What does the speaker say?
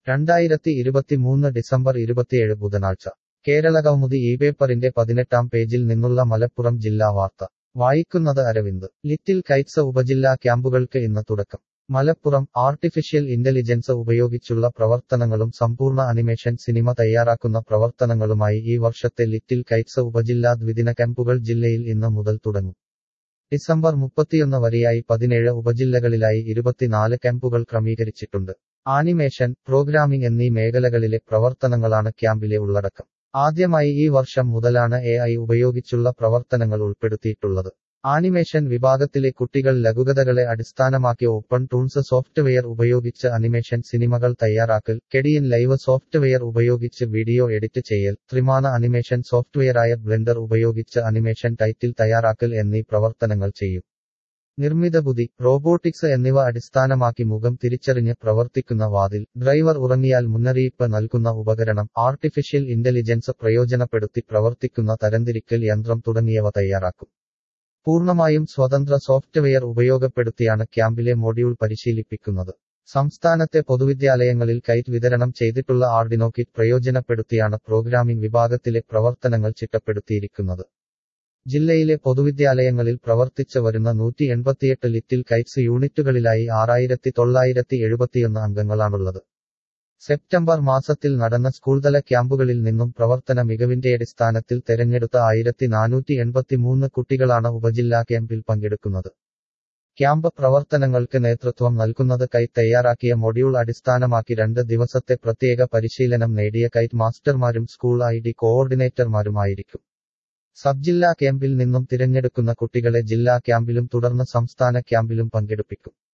രണ്ടായിരത്തി ഇരുപത്തിമൂന്ന് ഡിസംബർ ഇരുപത്തിയേഴ് ബുധനാഴ്ച കേരളകൗമുദി ഈ പേപ്പറിന്റെ പതിനെട്ടാം പേജിൽ നിന്നുള്ള മലപ്പുറം ജില്ലാ വാർത്ത വായിക്കുന്നത് അരവിന്ദ് ലിറ്റിൽ കൈറ്റ്സ് ഉപജില്ലാ ക്യാമ്പുകൾക്ക് ഇന്ന് തുടക്കം മലപ്പുറം ആർട്ടിഫിഷ്യൽ ഇന്റലിജൻസ് ഉപയോഗിച്ചുള്ള പ്രവർത്തനങ്ങളും സമ്പൂർണ്ണ അനിമേഷൻ സിനിമ തയ്യാറാക്കുന്ന പ്രവർത്തനങ്ങളുമായി ഈ വർഷത്തെ ലിറ്റിൽ കൈറ്റ്സ് ഉപജില്ലാ ദ്വിദിന ക്യാമ്പുകൾ ജില്ലയിൽ ഇന്ന് മുതൽ തുടങ്ങും ഡിസംബർ മുപ്പത്തിയൊന്ന് വരെയായി പതിനേഴ് ഉപജില്ലകളിലായി ഇരുപത്തിനാല് ക്യാമ്പുകൾ ക്രമീകരിച്ചിട്ടുണ്ട് ആനിമേഷൻ പ്രോഗ്രാമിംഗ് എന്നീ മേഖലകളിലെ പ്രവർത്തനങ്ങളാണ് ക്യാമ്പിലെ ഉള്ളടക്കം ആദ്യമായി ഈ വർഷം മുതലാണ് എ ഐ ഉപയോഗിച്ചുള്ള പ്രവർത്തനങ്ങൾ ഉൾപ്പെടുത്തിയിട്ടുള്ളത് ആനിമേഷൻ വിഭാഗത്തിലെ കുട്ടികൾ ലഘുകഥകളെ അടിസ്ഥാനമാക്കി ഓപ്പൺ ടൂൺസ് സോഫ്റ്റ്വെയർ ഉപയോഗിച്ച് അനിമേഷൻ സിനിമകൾ തയ്യാറാക്കൽ കെഡിയൻ ലൈവ് സോഫ്റ്റ്വെയർ ഉപയോഗിച്ച് വീഡിയോ എഡിറ്റ് ചെയ്യൽ ത്രിമാന അനിമേഷൻ സോഫ്റ്റ്വെയറായ ബ്ലെൻഡർ ഉപയോഗിച്ച് അനിമേഷൻ ടൈറ്റിൽ തയ്യാറാക്കൽ എന്നീ പ്രവർത്തനങ്ങൾ ചെയ്യും നിർമ്മിത ബുദ്ധി റോബോട്ടിക്സ് എന്നിവ അടിസ്ഥാനമാക്കി മുഖം തിരിച്ചറിഞ്ഞ് പ്രവർത്തിക്കുന്ന വാതിൽ ഡ്രൈവർ ഉറങ്ങിയാൽ മുന്നറിയിപ്പ് നൽകുന്ന ഉപകരണം ആർട്ടിഫിഷ്യൽ ഇന്റലിജൻസ് പ്രയോജനപ്പെടുത്തി പ്രവർത്തിക്കുന്ന തരംതിരിക്കൽ യന്ത്രം തുടങ്ങിയവ തയ്യാറാക്കും പൂർണ്ണമായും സ്വതന്ത്ര സോഫ്റ്റ്വെയർ ഉപയോഗപ്പെടുത്തിയാണ് ക്യാമ്പിലെ മൊഡ്യൂൾ പരിശീലിപ്പിക്കുന്നത് സംസ്ഥാനത്തെ പൊതുവിദ്യാലയങ്ങളിൽ കൈറ്റ് വിതരണം ചെയ്തിട്ടുള്ള ആർഡിനോ കിറ്റ് പ്രയോജനപ്പെടുത്തിയാണ് പ്രോഗ്രാമിംഗ് വിഭാഗത്തിലെ പ്രവർത്തനങ്ങൾ ചിട്ടപ്പെടുത്തിയിരിക്കുന്നത് ജില്ലയിലെ പൊതുവിദ്യാലയങ്ങളിൽ പ്രവർത്തിച്ചു വരുന്ന നൂറ്റി എൺപത്തിയെട്ട് ലിറ്റിൽ കൈറ്റ്സ് യൂണിറ്റുകളിലായി ആറായിരത്തി തൊള്ളായിരത്തി എഴുപത്തിയൊന്ന് അംഗങ്ങളാണുള്ളത് സെപ്റ്റംബർ മാസത്തിൽ നടന്ന സ്കൂൾതല ക്യാമ്പുകളിൽ നിന്നും പ്രവർത്തന മികവിന്റെ അടിസ്ഥാനത്തിൽ തെരഞ്ഞെടുത്ത ആയിരത്തി നാനൂറ്റി എൺപത്തിമൂന്ന് കുട്ടികളാണ് ഉപജില്ലാ ക്യാമ്പിൽ പങ്കെടുക്കുന്നത് ക്യാമ്പ് പ്രവർത്തനങ്ങൾക്ക് നേതൃത്വം നൽകുന്നത് കൈറ്റ് തയ്യാറാക്കിയ മൊഡ്യൂൾ അടിസ്ഥാനമാക്കി രണ്ട് ദിവസത്തെ പ്രത്യേക പരിശീലനം നേടിയ കൈറ്റ് മാസ്റ്റർമാരും സ്കൂൾ ഐ ഡി കോഓർഡിനേറ്റർമാരുമായിരിക്കും സബ് ജില്ലാ ക്യാമ്പിൽ നിന്നും തിരഞ്ഞെടുക്കുന്ന കുട്ടികളെ ജില്ലാ ക്യാമ്പിലും തുടർന്ന് സംസ്ഥാന ക്യാമ്പിലും പങ്കെടുപ്പിക്കും